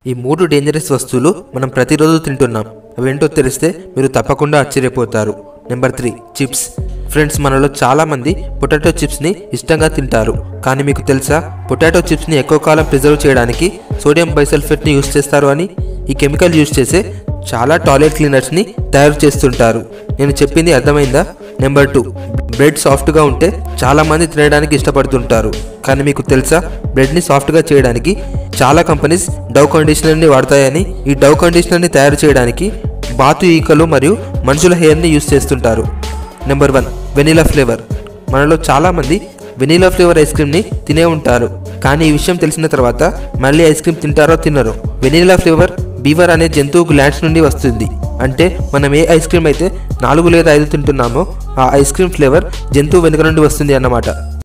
ఈ మూడు డేంజరస్ వస్తువులు మనం ప్రతిరోజు తింటున్నాం అవేంటో తెలిస్తే మీరు తప్పకుండా ఆశ్చర్యపోతారు నెంబర్ త్రీ చిప్స్ ఫ్రెండ్స్ మనలో చాలా మంది పొటాటో చిప్స్ని ఇష్టంగా తింటారు కానీ మీకు తెలుసా పొటాటో చిప్స్ని ఎక్కువ కాలం ప్రిజర్వ్ చేయడానికి సోడియం బైసల్ఫేట్ని యూస్ చేస్తారు అని ఈ కెమికల్ యూస్ చేసే చాలా టాయిలెట్ క్లీనర్స్ని తయారు చేస్తుంటారు నేను చెప్పింది అర్థమైందా నెంబర్ టూ బ్రెడ్ సాఫ్ట్గా ఉంటే చాలా మంది తినడానికి ఇష్టపడుతుంటారు కానీ మీకు తెలుసా బ్రెడ్ని సాఫ్ట్గా చేయడానికి చాలా కంపెనీస్ డవ్ కండిషనర్ని వాడతాయని ఈ డవ్ కండిషనర్ని తయారు చేయడానికి బాతు ఈకలు మరియు మనుషుల హెయిర్ని యూస్ చేస్తుంటారు నెంబర్ వన్ వెనీలా ఫ్లేవర్ మనలో చాలామంది వెనీలా ఫ్లేవర్ ఐస్ క్రీమ్ని తినే ఉంటారు కానీ ఈ విషయం తెలిసిన తర్వాత మళ్ళీ ఐస్ క్రీమ్ తింటారో తినరో వెనీలా ఫ్లేవర్ బీవర్ అనే జంతువు గ్లాండ్స్ నుండి వస్తుంది అంటే మనం ఏ ఐస్ క్రీమ్ అయితే నాలుగు లేదా ఐదు తింటున్నామో ఆ ఐస్ క్రీమ్ ఫ్లేవర్ జంతువు వెనుక నుండి వస్తుంది అన్నమాట